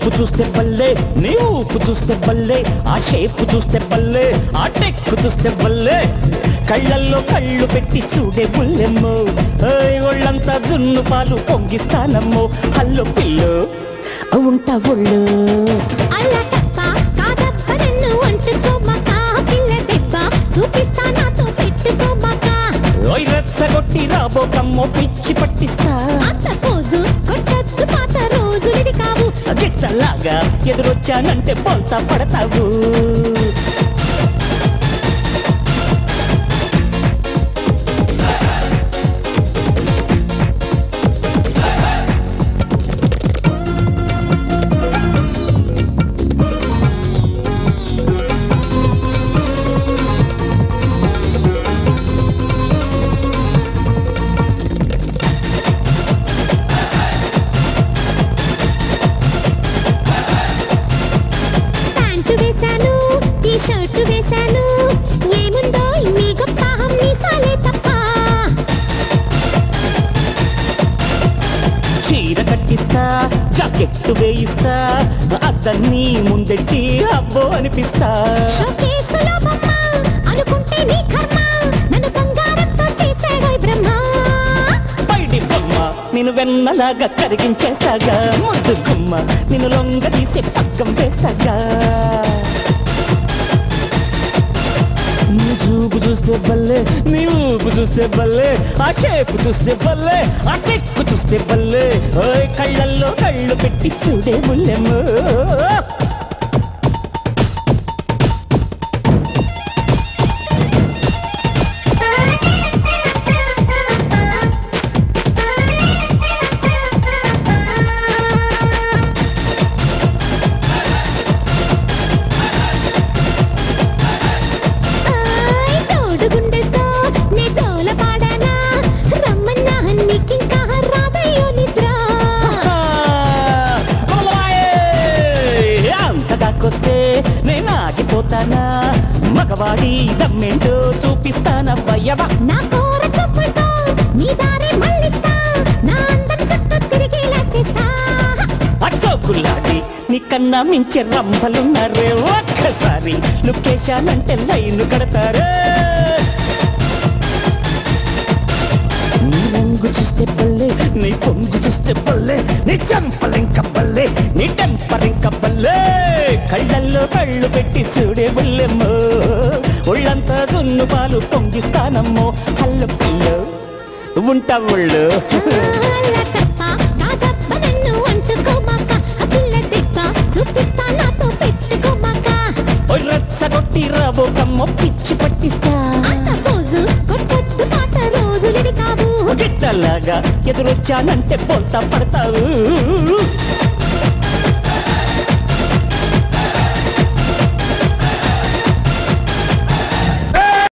ఊపు చూస్తే బల్లే నీ ఊపు చూస్తే బల్లే ఆ షేపు చూస్తే బల్లే ఆ టెక్కు చూస్తే బల్లే కళ్ళల్లో కళ్ళు పెట్టి చూడే బుల్లెమ్మో ఏయ్, ఒళ్ళంతా జున్ను పాలు పొంగిస్తానమ్మో హల్లు పిల్లు ఉంటా ఒళ్ళు అల్లా తప్ప కాదప్ప నన్ను అంటుకోమాక పిల్ల దెబ్బ చూపిస్తా నాతో పెట్టుకోమాక ఓయ్ రెచ్చగొట్టి రాబోకమ్మో పిచ్చి పట్టిస్తా అంత పోజు కొట్టద్దు పాత రోజులివి కావు గిట్టలాగా ఎదురొచ్చానంటే బోల్తా పడతావు ప్యాంటు వేశాను టీ షర్టు వేశాను ఏముందో మీ గొప్ప మీసాలే తప్ప చీర కట్టిస్తా జాకెట్టు వేయిస్తా అతన్ని ముందెట్టి అబ్బో అనిపిస్తా షోకేసులో బొమ్మ అనుకుంటే నీ కర్మ నన్ను బంగారంతో చేశాడోయ్ బ్రహ్మ పైడి బొమ్మ నేను వెన్నలాగా కరిగించేస్తాగా ముద్దు గుమ్మ నేను లొంగ తీసి పక్కం వేస్తాగా నీ చూపు చూస్తే బల్లే నీ ఊపు చూస్తే బల్లే ఆ షేపు చూస్తే బల్లే ఆ టెక్కు చూస్తే బల్లే ఓయ్ కళ్ళల్లో కళ్ళు పెట్టి చూడే ముల్లెమ్మో ఆయ్ జోడు గుండెలతో నే జోల పాడానా రమ్మన్నా నీకింకా రాదయ్యో నిద్ర అంత దాకొస్తే నేను ఆగిపోతానా మగవాడి దమ్మేంటో చూపిస్తానా వయ్యవా నా కోర కప్పుతో నీ దారి మళ్ళిస్తా నా అందం చుట్టూ తిరిగేలా చేస్తా అచ్చోకులాడి నీకన్నా మించే రంభలున్నారే ఒక్కసారి లుకేశానంటే లైన్ కడతారే నీ రంగు చూస్తే బల్లే నీ పొంగు చూస్తే బల్లే నీ చెంపలింక బల్లే నీ టెంపరింక బల్లే కళ్ళల్లో కళ్ళు పెట్టి చూడే బుల్లెమ్మో ఒళ్ళంతా జున్ను పాలు పొంగిస్తానమ్మో హల్లు పిల్లు ఉంటా ఒళ్ళు అల్ల తప్ప నా దప్ప నన్ను అంటుకోమాక ఆ పిల్ల దెబ్బ చూపిస్తా నాతో పెట్టుకోమాక ఓ రచ్చగొట్టి రాబోకమ్మ పిచ్చి పట్టిస్తా అంత పోజు కొట్టద్దు పాత రోజులివి కావు గిట్టలాగా ఎదురొచ్చానంటే బోల్తా పడతావు